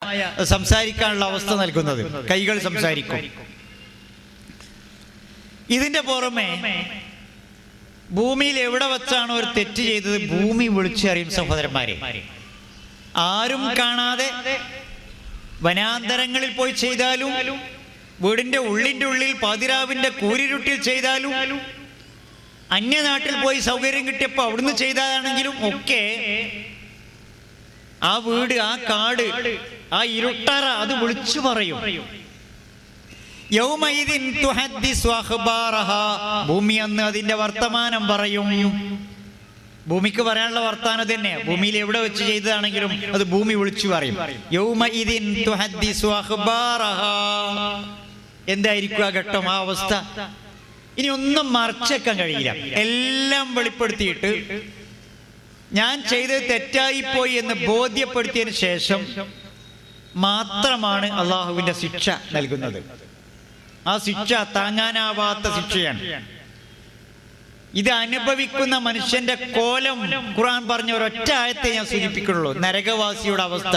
സംസാരിക്കാനുള്ള അവസ്ഥ നൽകുന്നത് കൈകൾ സംസാരിക്കും ഇതിന്റെ പുറമെ ഭൂമിയിൽ എവിടെ വെച്ചാണോ ഒരു തെറ്റ് ചെയ്തത് ഭൂമി വിളിച്ചറിയും സഹോദരന്മാരെ ആരും കാണാതെ വനാന്തരങ്ങളിൽ പോയി ചെയ്താലും വീടിന്റെ ഉള്ളിന്റെ ഉള്ളിൽ പാതിരാവിന്റെ കൂരിരുട്ടിൽ ചെയ്താലും അന്യനാട്ടിൽ പോയി സൗകര്യം കിട്ടിയപ്പോൾ അവിടുന്ന് ചെയ്തതാണെങ്കിലും ഒക്കെ ആ വീട് ആ കാട് ആ ഇരുട്ടറ അത് വിളിച്ചു പറയും യൗമഇദിൻ തുഹദ്ദിസു അഖ്ബാറഹാ. ഭൂമി അന്ന് അതിന്റെ വർത്തമാനം പറയും ഭൂമിക്ക് പറയാനുള്ള വർത്താനം തന്നെ ഭൂമിയിൽ എവിടെ വെച്ച് ചെയ്തതാണെങ്കിലും അത് ഭൂമി വിളിച്ചു പറയും യൗമഇദിൻ തുഹദ്ദിസു അഖ്ബാറഹാ. എന്തായിരിക്കും ആ ഘട്ടം ആ അവസ്ഥ ഇനി ഒന്നും മറച്ചേക്കാൻ കഴിയില്ല എല്ലാം വെളിപ്പെടുത്തിയിട്ട് ഞാൻ ചെയ്തത് തെറ്റായിപ്പോയി എന്ന് ബോധ്യപ്പെടുത്തിയതിന് ശേഷം മാത്രമാണ് അള്ളാഹുവിന്റെ ശിക്ഷ നൽകുന്നത് ആ ശിക്ഷ താങ്ങാനാവാത്ത ശിക്ഷയാണ് ഇത് അനുഭവിക്കുന്ന മനുഷ്യന്റെ കോലം ഖുർആൻ പറഞ്ഞ ഒരൊറ്റ ആയത്തെ ഞാൻ സൂചിപ്പിക്കുന്നുള്ളൂ നരകവാസിയുടെ അവസ്ഥ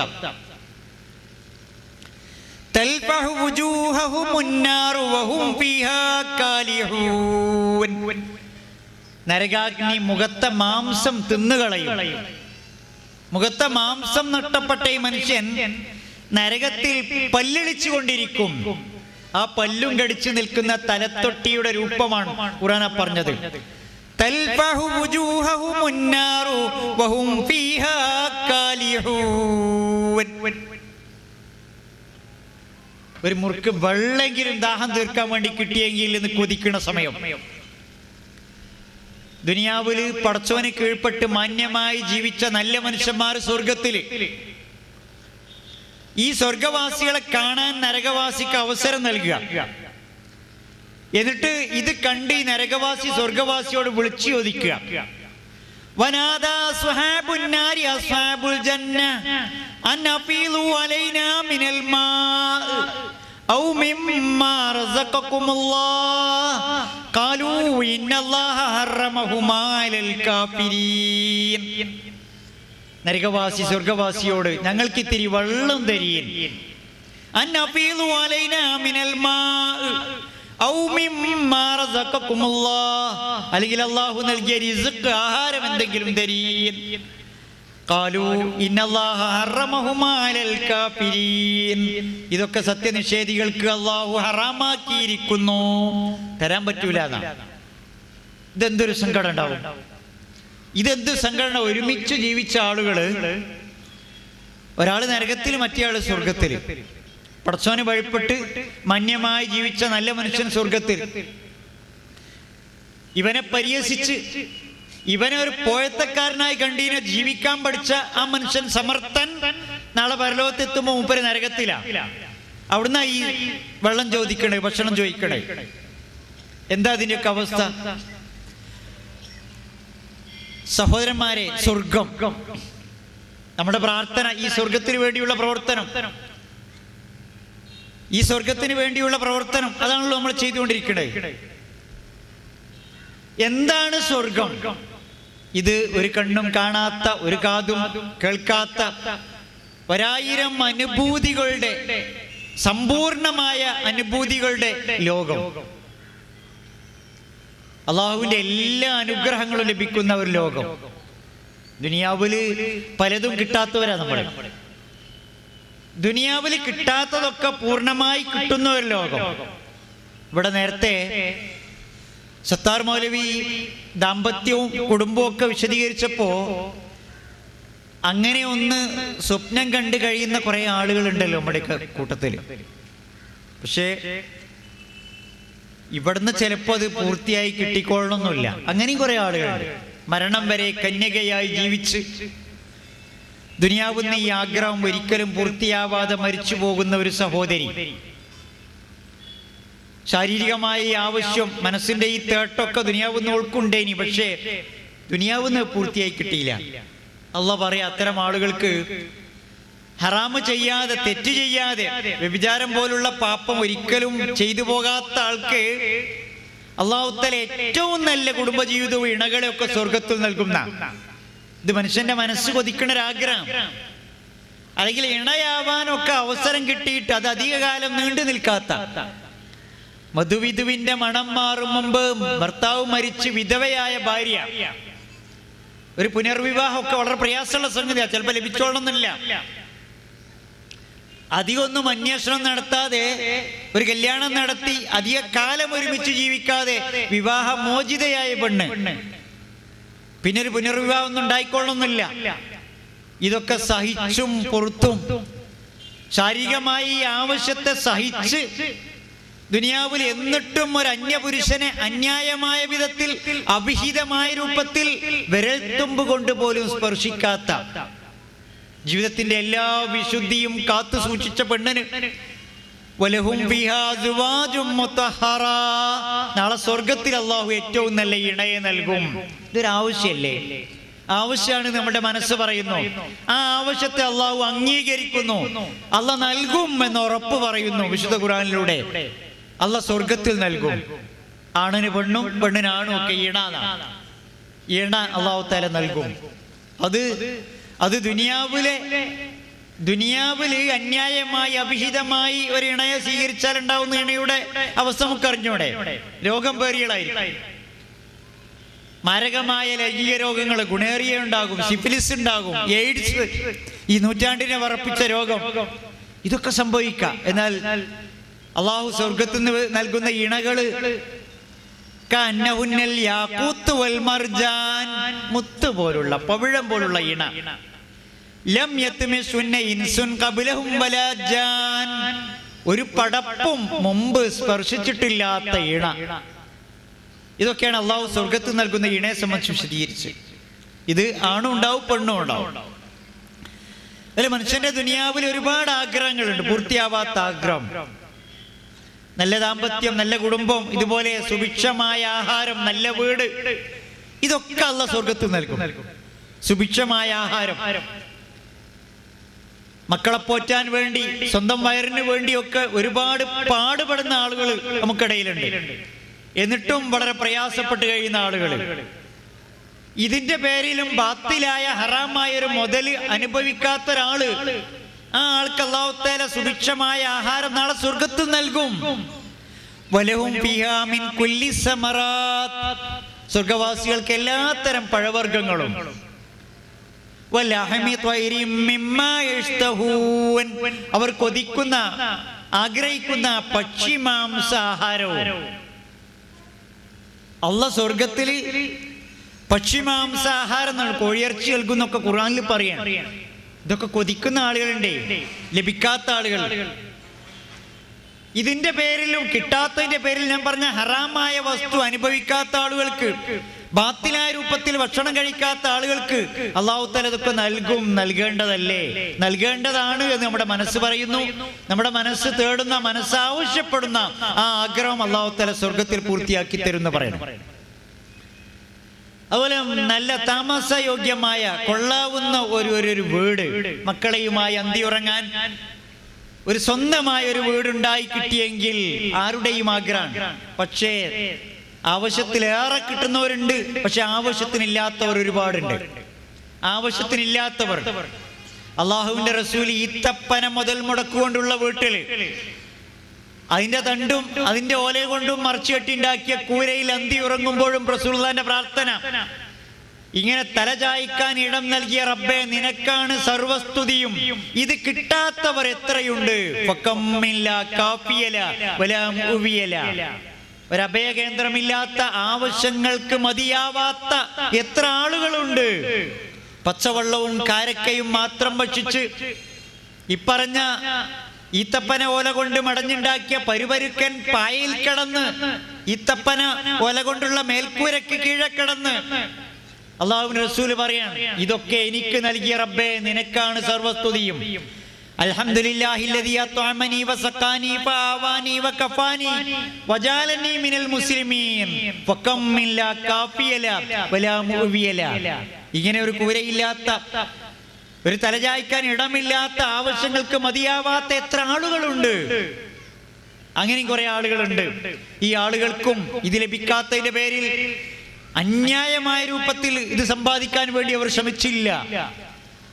തൽഫഹു വുജൂഹഹുമുന്നാറു വഹും ഫീഹാ കാലിഹൂൻ. നരകാഗ്നി മുഖത്തെ മാംസം തിന്നുകളയും മുഖത്തെ മാംസം നഷ്ടപ്പെട്ട ഈ മനുഷ്യൻ നരകത്തിൽ പല്ലിളിച്ചു കൊണ്ടിരിക്കും ആ പല്ലും കടിച്ചു നിൽക്കുന്ന തലത്തൊട്ടിയുടെ രൂപമാണ് ഖുറാന പറഞ്ഞത് തൽഫഹു വുജൂഹഹുമുന്നാറു വഹും ഫീഹാ കാലിഹൂൻ. ഒരു മുറുക്ക് വെള്ളെങ്കിലും ദാഹം തീർക്കാൻ വേണ്ടി കിട്ടിയെങ്കിൽ എന്ന് കൊതിക്കുന്ന സമയം ദുനിയാവില് പടച്ചോന് കീഴ്പ്പെട്ട് മാന്യമായി ജീവിച്ച നല്ല മനുഷ്യന്മാർ സ്വർഗത്തില് ഈ സ്വർഗവാസികളെ കാണാൻ നരകവാസിക്ക് അവസരം നൽകുക എന്നിട്ട് ഇത് കണ്ട് ഈ നരകവാസി സ്വർഗവാസിയോട് വിളിച്ചു ചോദിക്കുക വനാദാ അസ്ഹാബുൻ നാരി അസ്ഹാബുൽ ജന്ന അൻ അഫീലു അലൈനാ മിനൽ മാ ഔ മിമ്മാ റസഖക്കുമുല്ലാഹ് ഖാലൂ ഇന്നല്ലാഹ ഹറമഹുമാ അലൽ കാഫിരീൻ നരകവാസി സ്വർഗവാസിയോട് ഞങ്ങൾക്ക് ഇത്തിരി വെള്ളം തരീൻ അൻ അഫീലു അലൈനാ മിനൽ മാ ഔ മിമ്മാ റസഖക്കുമുല്ലാഹ് അല്ലെങ്കിൽ അല്ലാഹു നൽകിയ റിസ്ക് ആഹാരം എന്തെങ്കിലും തരീൻ ഖാലൂ ഇന്നല്ലാഹ ഹറമഹുമാ അലൽ കാഫിരീൻ ഇതൊക്കെ സത്യനിഷേധികൾക്ക് അല്ലാഹു ഹറാമാക്കിയിരിക്കുന്നു തരാൻ പറ്റൂല എന്നാണ് ഇതെന്തൊരു സങ്കടം ഉണ്ടാവും ഇതെന്ത് സംഘടന ഒരുമിച്ച് ജീവിച്ച ആളുകള് ഒരാള് നരകത്തിൽ മറ്റേയാള് സ്വർഗത്തിൽ പടച്ചോന് വഴിപ്പെട്ട് മന്യമായി ജീവിച്ച നല്ല മനുഷ്യൻ സ്വർഗത്തിൽ ഇവനെ പരിഹസിച്ച് ഇവനെ ഒരു പോയത്തക്കാരനായി കണ്ടീനെ ജീവിക്കാൻ പഠിച്ച ആ മനുഷ്യൻ സമർത്ഥൻ നാളെ പരലോകത്തെത്തുമ്പോ മൂപ്പര് നരകത്തിലാ അവിടുന്ന് ഈ വെള്ളം ചോദിക്കണേ ഭക്ഷണം ചോദിക്കണേ എന്താ അതിന്റെയൊക്കെ അവസ്ഥ സഹോദരന്മാരെ സ്വർഗം നമ്മുടെ പ്രാർത്ഥന ഈ സ്വർഗത്തിന് വേണ്ടിയുള്ള പ്രവർത്തനം ഈ സ്വർഗത്തിന് വേണ്ടിയുള്ള പ്രവർത്തനം അതാണല്ലോ നമ്മൾ ചെയ്തുകൊണ്ടിരിക്കുന്നത് എന്താണ് സ്വർഗം ഇത് ഒരു കണ്ണും കാണാത്ത ഒരു കാതും കേൾക്കാത്ത ഒരായിരം അനുഭൂതികളുടെ സമ്പൂർണമായ അനുഭൂതികളുടെ ലോകം അള്ളാഹുവിന്റെ എല്ലാ അനുഗ്രഹങ്ങളും ലഭിക്കുന്ന ഒരു ലോകം ദുനിയാവില് പലതും കിട്ടാത്തവരാ നമ്മൾ ദുനിയാവില് കിട്ടാത്തതൊക്കെ പൂർണ്ണമായി കിട്ടുന്ന ഒരു ലോകം ഇവിടെ നേരത്തെ സത്താർ മൗലവി ദാമ്പത്യവും കുടുംബവും ഒക്കെ വിശദീകരിച്ചപ്പോ അങ്ങനെ ഒന്ന് സ്വപ്നം കണ്ടു കഴിയുന്ന കുറെ ആളുകളുണ്ടല്ലോ നമ്മുടെയൊക്കെ കൂട്ടത്തില് പക്ഷേ ഇവിടുന്ന് ചിലപ്പോൾ അത് പൂർത്തിയായി കിട്ടിക്കൊള്ളണമെന്നില്ല അങ്ങനെയും കുറെ ആളുകളുണ്ട് മരണം വരെ കന്യകയായി ജീവിച്ച് ദുനിയാവുന്ന ഈ ആഗ്രഹം ഒരിക്കലും പൂർത്തിയാവാതെ മരിച്ചു പോകുന്ന ഒരു സഹോദരി ശാരീരികമായ ഈ ആവശ്യം മനസ്സിന്റെ ഈ തേട്ടൊക്കെ ദുനിയാവുന്ന ഉൾക്കുണ്ടേനി പക്ഷേ ദുനിയാവുന്ന പൂർത്തിയായി കിട്ടിയില്ല അല്ല പറയാ അത്തരം ആളുകൾക്ക് ഹറാമ് ചെയ്യാതെ തെറ്റ് ചെയ്യാതെ വ്യഭിചാരം പോലുള്ള പാപം ഒരിക്കലും ചെയ്തു പോകാത്ത ആൾക്ക് അള്ളാഹുത്തല ഏറ്റവും നല്ല കുടുംബജീവിതവും ഇണകളെ ഒക്കെ സ്വർഗത്തിൽ നൽകുന്ന ഇത് മനുഷ്യന്റെ മനസ്സ് കൊതിക്കുന്ന ഒരാഗ്രഹം അല്ലെങ്കിൽ ഇണയാവാനൊക്കെ അവസരം കിട്ടിയിട്ട് അത് അധികകാലം നീണ്ടു നിൽക്കാത്ത മധുവിധുവിന്റെ മണം മാറും മുമ്പ് ഭർത്താവ് മരിച്ച് വിധവയായ ഭാര്യ ഒരു പുനർവിവാഹമൊക്കെ വളരെ പ്രയാസമുള്ള സംഗതിയാണ് ചിലപ്പോൾ ലഭിച്ചോളണമെന്നില്ല അധികമൊന്നും അന്വേഷണം നടത്താതെ ഒരു കല്യാണം നടത്തി അധിക കാലം ഒരുമിച്ച് ജീവിക്കാതെ വിവാഹ മോചിതയായ പെണ്ണ് പിന്നെ ഒരു പുനർവിവാഹം ഒന്നും ഉണ്ടായിക്കൊള്ളണമെന്നില്ല ഇതൊക്കെ സഹിച്ചും പൊറുത്തും ശാരീരികമായി ഈ ആവശ്യത്തെ സഹിച്ച് ദുനിയാവിൽ എന്നിട്ടും ഒരു അന്യപുരുഷനെ അന്യായമായ വിധത്തിൽ അഭിഹിതമായ രൂപത്തിൽ വിരൽത്തുമ്പ് കൊണ്ട് പോലും സ്പർശിക്കാത്ത ജീവിതത്തിന്റെ എല്ലാ വിശുദ്ധിയും കാത്തു സൂക്ഷിച്ച പെണ്ണിന് വലഹും ഫിഹാ അസ്വാജും മുത്തഹറാ. നാളെ സ്വർഗത്തിൽ അള്ളാഹു ഏറ്റവും നല്ല ഇണയെ നൽകും ഇതൊരു ആവശ്യമല്ലേ ആവശ്യമാണ് നമ്മുടെ മനസ്സ് പറയുന്നു ആ ആവശ്യത്തെ അള്ളാഹു അംഗീകരിക്കുന്നു അല്ല നൽകും എന്ന് ഉറപ്പ് പറയുന്നു വിശുദ്ധ ഖുറാനിലൂടെ അല്ല സ്വർഗത്തിൽ നൽകും ആണിന് പെണ്ണും പെണ്ണിന് ആണും ഒക്കെ ഇണാന്നാണ് ഇണ അള്ളാഹു താല നൽകും അത് അത് ദുനിയാവിലെ ദുനിയാവില് അന്യായമായി അഭിഹിതമായി ഒരു ഇണയെ സ്വീകരിച്ചാൽ ഉണ്ടാവുന്ന ഇണയുടെ അവസ്ഥ നമുക്ക് അറിഞ്ഞൂടെ രോഗം പേറികളായിരിക്കും മാരകമായ ലൈംഗിക രോഗങ്ങൾ ഗുണേറിയ ഉണ്ടാകും സിഫിലിസ് ഉണ്ടാകും എയ്ഡ്സ് ഈ നൂറ്റാണ്ടിനെ വറപ്പിച്ച രോഗം ഇതൊക്കെ സംഭവിക്കാം എന്നാൽ അള്ളാഹു സ്വർഗത്തിൽ നിന്ന് നൽകുന്ന ഇണകള് കന്നഹുന്നൽ യാഖൂത്ത് വൽ മർജാൻ മുത്ത് പോലുള്ള പവിഴം പോലുള്ള ഇണ ലം യത്മിസുന്ന ഇൻസുൻ ഖബലഹും വലാ ജാൻ ഒരു പടപ്പും മുമ്പ് സ്പർശിച്ചിട്ടില്ലാത്ത ഇണ ഇതൊക്കെയാണ് അള്ളാഹു സ്വർഗത്തിൽ നൽകുന്ന ഇണയെ സംബന്ധിച്ച് വിശദീകരിച്ച് ഇത് ആണും ഉണ്ടാവും പെണ്ണും ഉണ്ടാവും അതിൽ മനുഷ്യന്റെ ദുനിയാവിൽ ഒരുപാട് ആഗ്രഹങ്ങളുണ്ട് പൂർത്തിയാവാത്ത ആഗ്രഹം നല്ല ദാമ്പത്യം നല്ല കുടുംബം ഇതുപോലെ സുഭിക്ഷമായ ആഹാരം നല്ല വീട് ഇതൊക്കെ അല്ല സ്വർഗത്തിൽ നൽകും സുഭിക്ഷമായ ആഹാരം മക്കളെ പോറ്റാൻ വേണ്ടി സ്വന്തം വയറിന് വേണ്ടിയൊക്കെ ഒരുപാട് പാടുപെടുന്ന ആളുകൾ നമുക്കിടയിലുണ്ട് എന്നിട്ടും വളരെ പ്രയാസപ്പെട്ട് കഴിയുന്ന ആളുകൾ ഇതിന്റെ പേരിലും ബാത്തിലായ ഹറാമായ ഒരു മുതല് അനുഭവിക്കാത്ത ഒരാള് ആ ആൾക്ക് അള്ളാഹുത്തേല സുഭിക്ഷമായ ആഹാരം നാളെ സ്വർഗത്തിൽ നൽകും വലഹും ഫിഹാ മിൻ കുല്ലി സമറാത്ത്. സ്വർഗവാസികൾക്ക് എല്ലാത്തരം പഴവർഗ്ഗങ്ങളും വലഹമി ത്വയ്രിം മിമ്മാ യഷ്തഹൂൻ. അവർ കൊതിക്കുന്ന ആഗ്രഹിക്കുന്ന പക്ഷിമാംസാഹാരവും അല്ല സ്വർഗത്തില് പക്ഷിമാംസാഹാരം എന്നാണ് കോഴിയിറച്ചി നൽകുന്നൊക്കെ ഖുറാനിൽ പറയാം ഇതൊക്കെ കൊതിക്കുന്ന ആളുകളുണ്ട് ലഭിക്കാത്ത ആളുകൾ ഇതിന്റെ പേരിലും കിട്ടാത്തതിന്റെ പേരിൽ ഞാൻ പറഞ്ഞ ഹറാമായ വസ്തു അനുഭവിക്കാത്ത ആളുകൾക്ക് ബാത്തിലായ രൂപത്തിൽ ഭക്ഷണം കഴിക്കാത്ത ആളുകൾക്ക് അള്ളാഹു തല ഇതൊക്കെ നൽകും നൽകേണ്ടതല്ലേ നൽകേണ്ടതാണ് എന്ന് നമ്മുടെ മനസ്സ് പറയുന്നു നമ്മുടെ മനസ്സ് തേടുന്ന മനസ്സ് ആവശ്യപ്പെടുന്ന ആ ആഗ്രഹം അള്ളാഹു തല സ്വർഗത്തിൽ പൂർത്തിയാക്കി തരുന്ന പറയണം അതുപോലെ നല്ല താമസയോഗ്യമായ കൊള്ളാവുന്ന ഒരു ഒരു ഒരു വീട് മക്കളെയുമായി അന്തിയുറങ്ങാൻ ഒരു സ്വന്തമായ ഒരു വീടുണ്ടായി കിട്ടിയെങ്കിൽ ആരുടെയും ആഗ്രഹമാണ് പക്ഷേ ആവശ്യത്തിലേറെ കിട്ടുന്നവരുണ്ട് പക്ഷെ ആവശ്യത്തിനില്ലാത്തവർ ഒരുപാടുണ്ട് ആവശ്യത്തിനില്ലാത്തവർ അള്ളാഹുവിന്റെ റസൂൽ ഈത്തപ്പന മുതൽ മുടക്കുകൊണ്ടുള്ള വീട്ടില് അതിന്റെ തണ്ടും അതിന്റെ ഓല കൊണ്ടും മറച്ചു കെട്ടിണ്ടാക്കിയ കൂരയിൽ അന്തി ഉറങ്ങുമ്പോഴും റസൂൽദാന്റെ പ്രാർത്ഥന ഇങ്ങനെ തലചായ്ക്കാൻ ഇടം നൽകിയ റബ്ബെ നിനക്കാണ് സർവസ്തുതിയും ഇത് കിട്ടാത്തവർ എത്രയുണ്ട് ഫക്കമ്മില്ല, കാഫിയല, വലാ മുഅ്വിയല. ഒരു അഭയകേന്ദ്രമില്ലാത്ത ആവശ്യങ്ങൾക്ക് മതിയാവാത്ത എത്ര ആളുകളുണ്ട് പച്ചവെള്ളവും കാരക്കയും മാത്രം ഭക്ഷിച്ച് ഇപ്പറഞ്ഞ ഈത്തപ്പന ഓല കൊണ്ട് മടഞ്ഞുണ്ടാക്കിയ പരുപരുക്കൻ പായയിൽ കിടന്ന് ഈത്തപ്പന ഓല കൊണ്ടുള്ള മേൽക്കൂരയ്ക്ക് കീഴെ കിടന്ന് അള്ളാഹുവിന് റസൂല് പറയാണ് ഇതൊക്കെ എനിക്ക് നൽകിയ റബ്ബേ നിനക്കാണ് സർവസ്തുതിയും അൽഹംദുലില്ലാഹില്ലദീ അത്അമനി വസഖാനി ഫആവാനി വകഫാനി വജാലനി മിനൽ മുസ്ലിമീൻ ഫകം മിൻ ലാ കാഫിയല വലാ മുഅ്വിയല ഇങ്ങനെ ഒരു കൂരയില്ലാത്ത ഒരു തലചായ്ക്കാൻ ഇടമില്ലാത്ത ആവശ്യങ്ങൾക്ക് മതിയാവാത്ത എത്ര ആളുകളുണ്ട് അങ്ങനെയും കുറെ ആളുകളുണ്ട് ഈ ആളുകൾക്കും ഇത് ലഭിക്കാത്തതിന്റെ പേരിൽ അന്യായമായ രൂപത്തിൽ ഇത് സമ്പാദിക്കാൻ വേണ്ടി അവർ ശ്രമിച്ചില്ല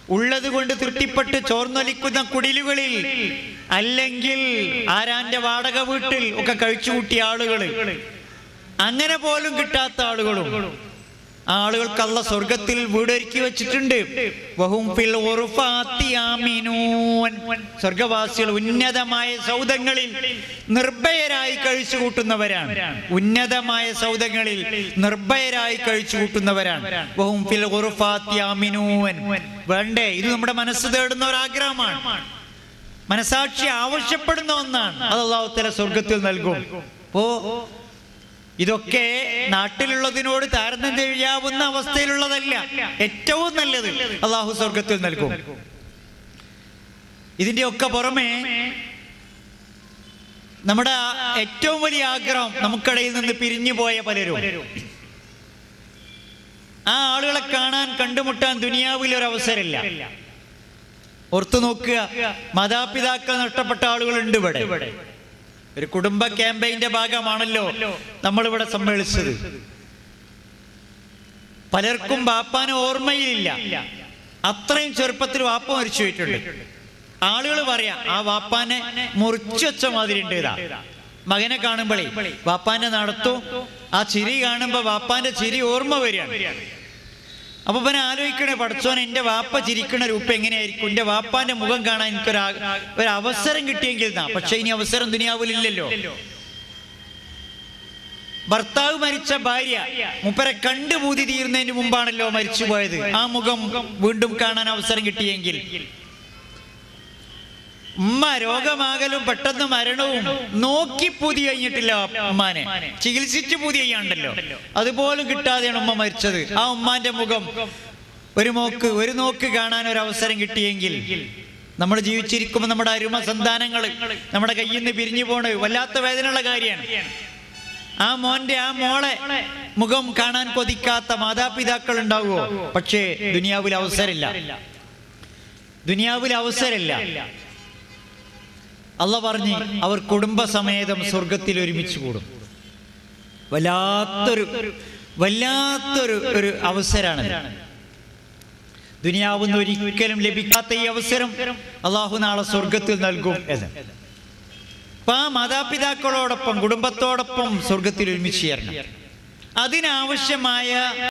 ഉള്ളത് കൊണ്ട് തൃപ്തിപ്പെട്ട് ചോർന്നൊലിക്കുന്ന കുടിലുകളിൽ അല്ലെങ്കിൽ ആരാന്റെ വാടക വീട്ടിൽ ഒക്കെ കഴിച്ചുകൂട്ടിയ ആളുകൾ അങ്ങനെ പോലും കിട്ടാത്ത ആളുകളും ആ ആളുകൾക്ക് അല്ല സ്വർഗത്തിൽ വീടൊരുക്കി വെച്ചിട്ടുണ്ട് വഹും ഫിൽ ഉറുഫാത്തി ആമിനൂൻ. സ്വർഗവാസികൾ ഉന്നതമായ സൗധങ്ങളിൽ നിർഭയരായി കഴിച്ചു കൂട്ടുന്നവരാണ് ഉന്നതമായ സൗധങ്ങളിൽ നിർഭയരായി കഴിച്ചു കൂട്ടുന്നവരാണ് വഹും ഫിൽ ഉറുഫാത്തി ആമിനൂൻ. വേണ്ടേ ഇത് നമ്മുടെ മനസ്സ് തേടുന്ന ഒരു ആഗ്രഹമാണ് മനസാക്ഷി ആവശ്യപ്പെടുന്ന ഒന്നാണ് അത് അള്ളാഹു തല സ്വർഗത്തിൽ നൽകും അപ്പോ ഇതൊക്കെ നാട്ടിലുള്ളതിനോട് താരതമ്യം ചെയ്യാവുന്ന അവസ്ഥയിലുള്ളതല്ല ഏറ്റവും നല്ലത് അള്ളാഹു സ്വർഗത്തിൽ നൽകും ഇതിന്റെ ഒക്കെ പുറമെ നമ്മുടെ ആ ഏറ്റവും വലിയ ആഗ്രഹം നമുക്കിടയിൽ നിന്ന് പിരിഞ്ഞു പോയ പലരും ആ ആളുകളെ കാണാൻ കണ്ടുമുട്ടാൻ ദുനിയാവിൽ ഒരു അവസരമില്ല ഓർത്തു നോക്കുക മാതാപിതാക്കൾ നഷ്ടപ്പെട്ട ആളുകളുണ്ട് ഇവിടെ ഒരു കുടുംബ ക്യാമ്പയിന്റെ ഭാഗമാണല്ലോ നമ്മളിവിടെ സമ്മേളിച്ചത് പലർക്കും ബാപ്പാന് ഓർമ്മയിലില്ല അത്രയും ചെറുപ്പത്തിൽ വാപ്പ മരിച്ചു പോയിട്ടുണ്ട് ആളുകൾ പറയാ ആ വാപ്പാനെ മുറിച്ചു വെച്ച മാതിരി ഉണ്ട് ഇതാ മകനെ കാണുമ്പോഴേ വാപ്പാന്റെ നടത്തും ആ ചിരി കാണുമ്പോ വാപ്പാന്റെ ചിരി ഓർമ്മ വരികയാണ് അപ്പൊ പിന്നെ ആലോചിക്കണേ പഠിച്ചോൻ എന്റെ വാപ്പ ചിരിക്കണ രൂപം എങ്ങനെയായിരിക്കും എന്റെ വാപ്പാന്റെ മുഖം കാണാൻ എനിക്കൊരു ആ- ഒരു അവസരം കിട്ടിയെങ്കിൽ എന്നാ പക്ഷെ ഇനി അവസരം ദുനിയാവിലില്ലല്ലോ ഭർത്താവ് മരിച്ച ഭാര്യ മുപ്പരെ കണ്ടുപൂതി തീരുന്നതിന് മുമ്പാണല്ലോ മരിച്ചു പോയത് ആ മുഖം വീണ്ടും കാണാൻ അവസരം കിട്ടിയെങ്കിൽ ഉമ്മ രോഗമാകലും പെട്ടെന്ന് മരണവും നോക്കി പൂതി കഴിഞ്ഞിട്ടില്ല ഉമ്മാനെ ചികിത്സിച്ച് പൂതി ചെയ്യാണ്ടല്ലോ അതുപോലും കിട്ടാതെയാണ് ഉമ്മ മരിച്ചത് ആ ഉമ്മാന്റെ മുഖം ഒരു നോക്ക് ഒരു നോക്ക് കാണാൻ ഒരു അവസരം കിട്ടിയെങ്കിൽ നമ്മൾ ജീവിച്ചിരിക്കുമ്പോൾ നമ്മുടെ അരുമ സന്താനങ്ങൾ നമ്മുടെ കയ്യിൽ നിന്ന് പിരിഞ്ഞു പോണ് വല്ലാത്ത വേദനയുള്ള കാര്യമാണ് ആ മോന്റെ ആ മോളെ മുഖം കാണാൻ കൊതിക്കാത്ത മാതാപിതാക്കൾ ഉണ്ടാവുമോ പക്ഷേ ദുനിയാവിൽ അവസരമില്ല ദുനിയാവിൽ അവസരമില്ല അല്ല പറഞ്ഞ് അവർ കുടുംബസമേതം സ്വർഗത്തിൽ ഒരുമിച്ച് കൂടും വല്ലാത്തൊരു വല്ലാത്തൊരു ഒരു അവസരമാണ് ദുനിയാവുന്ന ഒരിക്കലും ലഭിക്കാത്ത ഈ അവസരം അള്ളാഹു നാളെ സ്വർഗത്തിൽ നൽകും എന്ന് അപ്പൊ ആ മാതാപിതാക്കളോടൊപ്പം കുടുംബത്തോടൊപ്പം സ്വർഗത്തിൽ ഒരുമിച്ച് ചേരണം അതിനാവശ്യമായ